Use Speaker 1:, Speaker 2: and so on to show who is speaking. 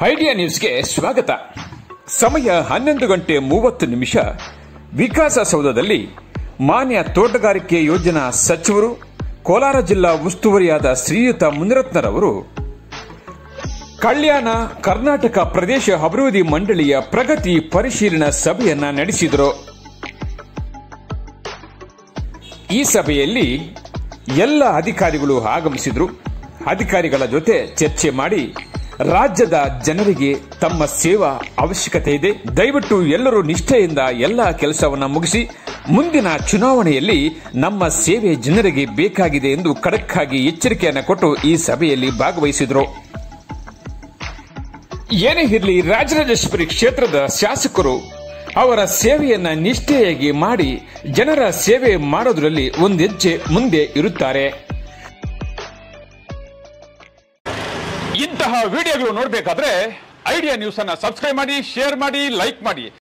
Speaker 1: idea ನ್ಯೂಸ್ಗೆ ಸ್ವಾಗತ ಸಮಯ ಹನ್ನೊಂದು ಗಂಟೆ ಮೂವತ್ತು ನಿಮಿಷ ವಿಕಾಸಸೌಧದಲ್ಲಿ ಮಾನ್ಯ ತೋಟಗಾರಿಕೆ ಯೋಜನಾ ಸಚಿವರು ಕೋಲಾರ ಜಿಲ್ಲಾ ಉಸ್ತುವಾರಿಯಾದ ಶ್ರೀಯುತ ಮುನಿರತ್ನರವರು ಕಲ್ಯಾಣ ಕರ್ನಾಟಕ ಪ್ರದೇಶ ಅಭಿವೃದ್ಧಿ ಮಂಡಳಿಯ ಪ್ರಗತಿ ಪರಿಶೀಲನಾ ಸಭೆಯನ್ನ ನಡೆಸಿದರು ಈ ಸಭೆಯಲ್ಲಿ ಎಲ್ಲ ಅಧಿಕಾರಿಗಳು ಆಗಮಿಸಿದ್ರು ಅಧಿಕಾರಿಗಳ ಜೊತೆ ಚರ್ಚೆ ಮಾಡಿ ರಾಜ್ಯದ ಜನರಿಗೆ ತಮ್ಮ ಸೇವಾ ಅವಶ್ಯಕತೆ ಇದೆ ದಯವಿಟ್ಟು ಎಲ್ಲರೂ ನಿಷ್ಠೆಯಿಂದ ಎಲ್ಲ ಕೆಲಸವನ್ನ ಮುಗಿಸಿ ಮುಂದಿನ ಚುನಾವಣೆಯಲ್ಲಿ ನಮ್ಮ ಸೇವೆ ಜನರಿಗೆ ಬೇಕಾಗಿದೆ ಎಂದು ಖಡಕ್ಕಾಗಿ ಎಚ್ಚರಿಕೆಯನ್ನು ಕೊಟ್ಟು ಈ ಸಭೆಯಲ್ಲಿ ಭಾಗವಹಿಸಿದರು ಏನೇ ಇರಲಿ ರಾಜರಾಜೇಶ್ವರಿ ಕ್ಷೇತ್ರದ ಶಾಸಕರು ಅವರ ಸೇವೆಯನ್ನ ನಿಷ್ಠೆಯಾಗಿ ಮಾಡಿ ಜನರ ಸೇವೆ ಮಾಡೋದ್ರಲ್ಲಿ ಒಂದು ಹೆಜ್ಜೆ ಮುಂದೆ ಇರುತ್ತಾರೆ ಇಂತಹ ವಿಡಿಯೋಗಳು ನೋಡಬೇಕಾದ್ರೆ ಐಡಿಯಾ ನ್ಯೂಸ್ ಅನ್ನ ಸಬ್ಸ್ಕ್ರೈಬ್ ಮಾಡಿ ಶೇರ್ ಮಾಡಿ ಲೈಕ್ ಮಾಡಿ